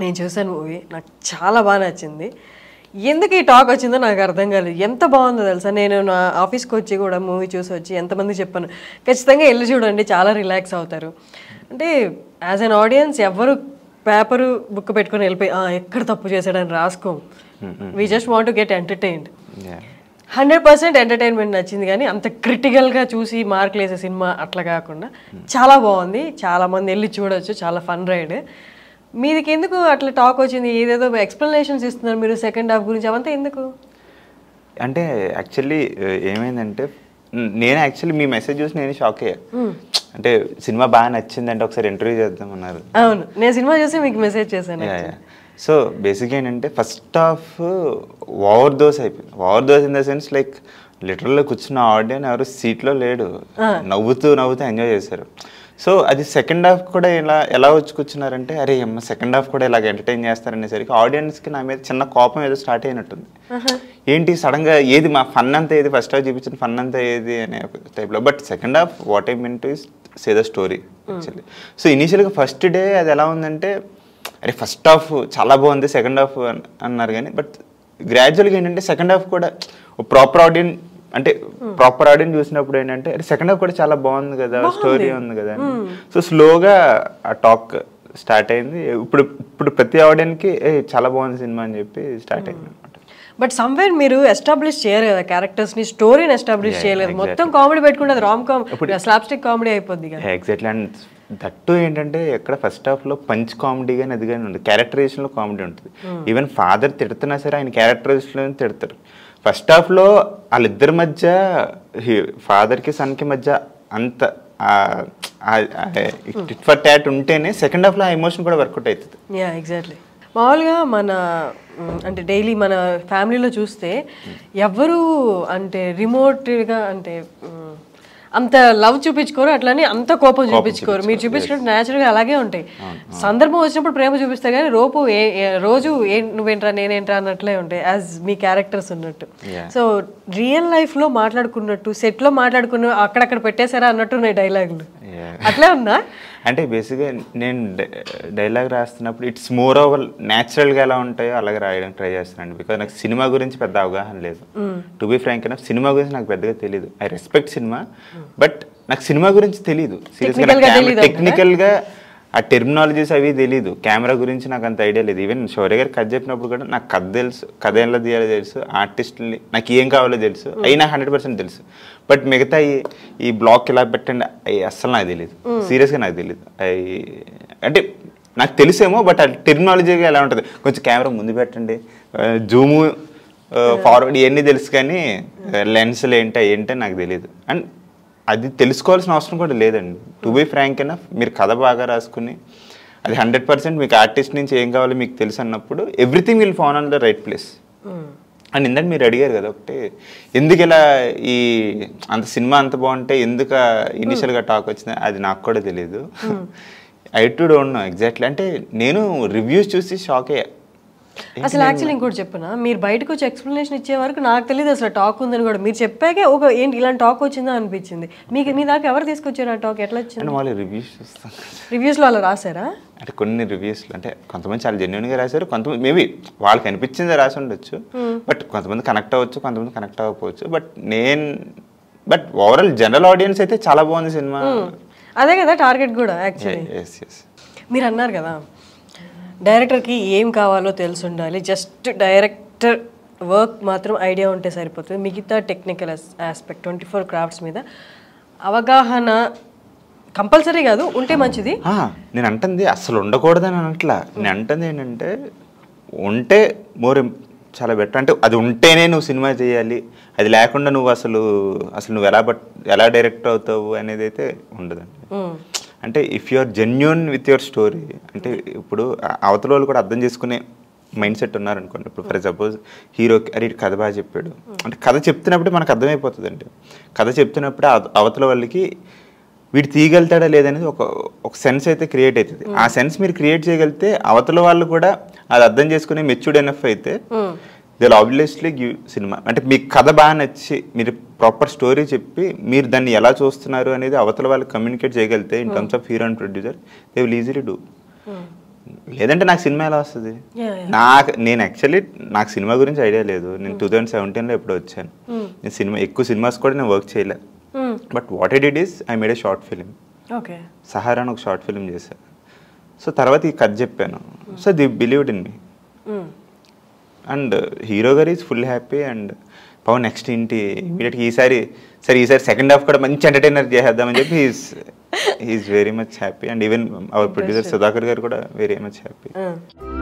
నేను చూసాను మూవీ నాకు చాలా బాగా నచ్చింది ఎందుకు ఈ టాక్ వచ్చిందో నాకు అర్థం కాలేదు ఎంత బాగుందో తెలుసా నేను నా ఆఫీస్కి వచ్చి కూడా మూవీ చూసి వచ్చి ఎంతమంది చెప్పాను ఖచ్చితంగా వెళ్ళి చూడండి చాలా రిలాక్స్ అవుతారు అంటే యాజ్ అన్ ఆడియన్స్ ఎవరు పేపరు బుక్ పెట్టుకొని వెళ్ళిపోయి "ఆ, ఎక్కడ తప్పు చేశాడని రాసుకోం we just want to get entertained Yeah. Hundred percent entertainment నచ్చింది కానీ అంత క్రిటికల్గా చూసి మార్కులు వేసే సినిమా అట్లా కాకుండా చాలా బాగుంది చాలా మంది వెళ్ళి చూడొచ్చు చాలా ఫన్ రైడ్ మీదికి ఎందుకు అట్లా టాక్ వచ్చింది ఏదేదో ఎక్స్ప్లెనేషన్స్ ఇస్తున్నారు మీరు సెకండ్ హాఫ్ గురించి అవంతా ఎందుకు అంటే యాక్చువల్లీ ఏమైందంటే న- నేను యాక్చువల్లీ మీ మెసేజ్ చూసి నేను షాక్ అయ్యా అంటే సినిమా బాగా నచ్చిందంటే ఒకసారి ఇంటర్వ్యూ చేద్దామన్నారు అవును నేను సినిమా చూసి మీకు మెసేజ్ చేశాను సో బేసిక్గా ఏంటంటే ఫస్ట్ హాఫ్ ఓవర్ దోస్ అయిపోయింది overdose in the sense like లిటరల్లో కూర్చున్న ఆడియన్ ఎవరు సీట్లో లేడు నవ్వుతూ నవ్వుతూ ఎంజాయ్ చేశారు సో అది సెకండ్ హాఫ్ కూడా ఇలా ఎలా వచ్చి కూర్చున్నారంటే అరే అమ్మ సెకండ్ హాఫ్ కూడా ఇలాగ ఎంటర్టైన్ చేస్తారనేసరికి ఆడియన్స్కి నా మీద చిన్న కోపం ఏదో స్టార్ట్ అయినట్టుంది ఏంటి సడన్గా ఏది మా ఫన్ అంతా ఏది ఫస్ట్ హాఫ్ చూపించిన ఫన్ అంతా ఏది అనే టైప్లో but second half what I mean to is say the story actually so ఇనీషియల్గా ఫస్ట్ డే అది ఎలా ఉందంటే అరే ఫస్ట్ హాఫ్ చాలా బాగుంది సెకండ్ హాఫ్ అన్నారు కానీ బట్ గ్రాడ్యువల్గా ఏంటంటే సెకండ్ హాఫ్ కూడా ప్రాపర్ ఆడియన్ అంటే ప్రాపర్ ఆడియన్ చూసినప్పుడు ఏంటంటే అరే సెకండ్ హాఫ్ కూడా చాలా బాగుంది కదా స్టోరీ ఉంది కదా సో స్లోగా ఆ టాక్ స్టార్ట్ అయింది ఇప్పుడు ఇప్పుడు ప్రతి ఆడియన్కి ఏ చాలా బాగుంది సినిమా అని చెప్పి స్టార్ట్ అయింది అనమాట బట్ సమ్వేర్ మీరు ఎస్టాబ్లిష్ చేయరు కదా క్యారెక్టర్స్ ని స్టోరీని ఎస్టాబ్లిష్ Yeah, చేయలేదు exactly. మొత్తం కామెడీ పెట్టుకుంటే అది రామ్ కామ్ స్లాప్స్టిక్ కామెడీ అయిపోద్ది కదా ఎగ్జాక్ట్లీ అండ్ దట్టు ఏంటంటే ఎక్కడ ఫస్ట్ హాఫ్లో పంచ్ కామెడీ కానీ అది కానీ ఉంటుంది క్యారెక్టరైజేషన్లో కామెడీ ఉంటుంది ఈవెన్ ఫాదర్ తిడుతున్నా సరే ఆయన క్యారెక్టరైజేషన్లో తిడతారు ఫస్ట్ హాఫ్లో వాళ్ళిద్దరి మధ్య ఫాదర్కి సన్కి మధ్య అంత టిట్ ఫర్ టాట్ ఉంటేనే సెకండ్ హాఫ్లో ఆ ఎమోషన్ కూడా వర్కౌట్ అవుతుంది యా ఎగ్జాక్ట్లీ మామూలుగా మన మ్, అంటే డైలీ మన ఫ్యామిలీలో చూస్తే ఎవరు అంటే రిమోట్గా అంటే మ్, అంత లవ్ చూపించుకోరు అట్లని అంత కోపం చూపించుకోరు మీరు చూపించినట్టు న్యాచురల్గా అలాగే ఉంటాయి సందర్భం వచ్చినప్పుడు ప్రేమ చూపిస్తారు కానీ రోపు ఏ ఏ- రోజు ఏ నువ్వేంట్రా నేనేంట్రా అన్నట్లే ఉంటాయి యాజ్ మీ క్యారెక్టర్స్ ఉన్నట్టు Yeah. సో రియల్ లైఫ్లో మాట్లాడుకున్నట్టు సెట్లో మాట్లాడుకున్న అక్కడక్కడ పెట్టేశారా అన్నట్టు ఉన్నాయి డైలాగులు Yeah. అట్లే ఉందా అంటే బేసిక్గా నేను డైలాగ్ రాస్తున్నప్పుడు ఇట్స్ మోర్ ఓవర్ న్యాచురల్గా ఎలా ఉంటాయో అలాగే రాయడానికి ట్రై చేస్తానండి బికాజ్ నాకు సినిమా గురించి పెద్ద అవగాహన లేదు టు బి ఫ్రాంక్ అయినా సినిమా గురించి నాకు పెద్దగా తెలియదు ఐ రెస్పెక్ట్ సినిమా బట్ నాకు సినిమా గురించి తెలియదు Technical గా తెలీదు అంటారా? టెక్నికల్గా ఆ టెర్మినాలజీస్ అవి తెలియదు కెమెరా గురించి నాకు అంత ఐడియా లేదు ఈవెన్ శౌర్య గారు కథ చెప్పినప్పుడు కూడా నాకు కథ తెలుసు కథ ఎలా తీయాలో తెలుసు ఆర్టిస్ట్ని నాకు ఏం కావాలో తెలుసు అయినా హండ్రెడ్ పర్సెంట్ తెలుసు బట్ మిగతా ఈ- ఈ బ్లాక్ ఇలా పెట్టండి అవి అస్సలు నాకు తెలియదు సీరియస్గా నాకు తెలియదు అవి అంటే నాకు తెలుసేమో బట్ ఆ టెర్మినాలజీగా ఎలా ఉంటుంది కొంచెం కెమెరా ముందు పెట్టండి జూము ఫార్వర్డ్ ఇవన్నీ తెలుసు కానీ లెన్స్లు ఏంటి ఏంటో నాకు తెలియదు అండ్ అది తెలుసుకోవాల్సిన అవసరం కూడా లేదండి టు బీ ఫ్రాంక్ అయినా మీరు కథ బాగా రాసుకుని అది హండ్రెడ్ పర్సెంట్ మీకు ఆర్టిస్ట్ నుంచి ఏం కావాలో మీకు తెలుసు అన్నప్పుడు everything will fall on the right place and ఇందాక మీరు అడిగారు కదా ఒకటి ఎందుకు ఇలా ఈ అంత సినిమా అంత బాగుంటే ఎందుకు ఇనిషియల్గా టాక్ వచ్చింది అది నాకు కూడా తెలియదు I too don't know exactly అంటే నేను రివ్యూస్ చూసి షాక్ అయ్యా అసలు యాక్చువల్లీ ఇంకోటి చెప్పనా మీరు బయటకు వచ్చి ఎక్స్ప్లెనేషన్ ఇచ్చే వరకు నాకు తెలియదు అసలు టాక్ ఉందని కూడా మీరు చెప్పాకే ఒక ఏంటి ఇలాంటి టాక్ వచ్చిందా అనిపించింది మీకు మీ దాకా ఎవరు తీసుకొచ్చారు ఆ టాక్ ఎట్లా వచ్చింది అండ్ వాళ్ళు రివ్యూస్ చూస్తాం రివ్యూస్లో అలా రాసారా అంటే కొన్ని రివ్యూస్లో అంటే కొంతమంది చాలా జెన్యున్గా రాశారు కొంతమంది మేబీ వాళ్ళకి అనిపించింది రాసి ఉండొచ్చు బట్ కొంతమంది కనెక్ట్ అవ్వచ్చు కొంతమంది కనెక్ట్ అవ్వకపోవచ్చు బట్ నేను బట్ ఓవరాల్ జనరల్ ఆడియన్స్ అయితే చాలా బాగుంది సినిమా అదే కదా టార్గెట్ కూడా యాక్చువల్లీ ఎస్ ఎస్ మీరు అన్నారు కదా డైరెక్టర్కి ఏం కావాలో తెలిసి ఉండాలి జస్ట్ డైరెక్టర్ వర్క్ మాత్రం ఐడియా ఉంటే సరిపోతుంది మిగతా technical aspect twenty four crafts మీద అవగాహన కంపల్సరీ కాదు ఉంటే మంచిది నేను అంటుంది అసలు ఉండకూడదని అనట్లా నేను అంటుంది ఏంటంటే ఉంటే మోర్ చాలా బెటర్ అంటే అది ఉంటేనే నువ్వు సినిమా చేయాలి అది లేకుండా నువ్వు అసలు అసలు నువ్వు ఎలా బట్ ఎలా డైరెక్ట్ అవుతావు అనేది అయితే ఉండదండి మ్మ్. అంటే if you are genuine with your story అంటే ఇప్పుడు ఆ- అవతల వాళ్ళు కూడా అర్థం చేసుకునే మైండ్ సెట్ ఉన్నారనుకోండి ఇప్పుడు ఫర్ సపోజ్ హీరో అరే ఈడు కథ బాగా చెప్పాడు అంటే కథ చెప్తున్నప్పుడు మనకు అర్థమైపోతుంది అండి కథ చెప్తున్నప్పుడు అవ- అవతల వాళ్ళకి వీడు తీయగలుగుతాడా లేదనేది ఒక ఒక సెన్స్ అయితే క్రియేట్ అవుతుంది ఆ సెన్స్ మీరు క్రియేట్ చేయగలిగితే అవతల వాళ్ళు కూడా అది అర్థం చేసుకునే మెచ్యూర్డ్ ఎనఫ్ అయితే దిల్ ఆబ్వియస్లీ గివ్ సినిమా అంటే మీకు కథ బాగా నచ్చి మీరు ప్రాపర్ స్టోరీ చెప్పి మీరు దాన్ని ఎలా చూస్తున్నారు అనేది అవతల వాళ్ళకి కమ్యూనికేట్ చేయగలిగితే in terms of hero and producer they will easily do లేదంటే నాకు సినిమా ఎలా వస్తుంది Yeah, yeah. నాకు నేను యాక్చువల్లీ నాకు సినిమా గురించి ఐడియా లేదు నేను టూ థౌజండ్ సెవెంటీన్లో ఎప్పుడో వచ్చాను నేను సినిమా ఎక్కువ సినిమాస్ కూడా నేను వర్క్ చేయలేదు but what I did is I made a short film okay Sahara అని ఒక షార్ట్ ఫిలిం చేశాను సో తర్వాత ఈ కథ చెప్పాను so they believed in me and hero గారు is full happy and Pavan next ఏంటి ఇమీడియట్గా ఈసారి సరే ఈసారి సెకండ్ హాఫ్ కూడా మంచి ఎంటర్టైనర్ చేసేద్దామని చెప్పి he's he is very much happy and even our producer Sudhakar గారు కూడా వెరీ మచ్ హ్యాపీ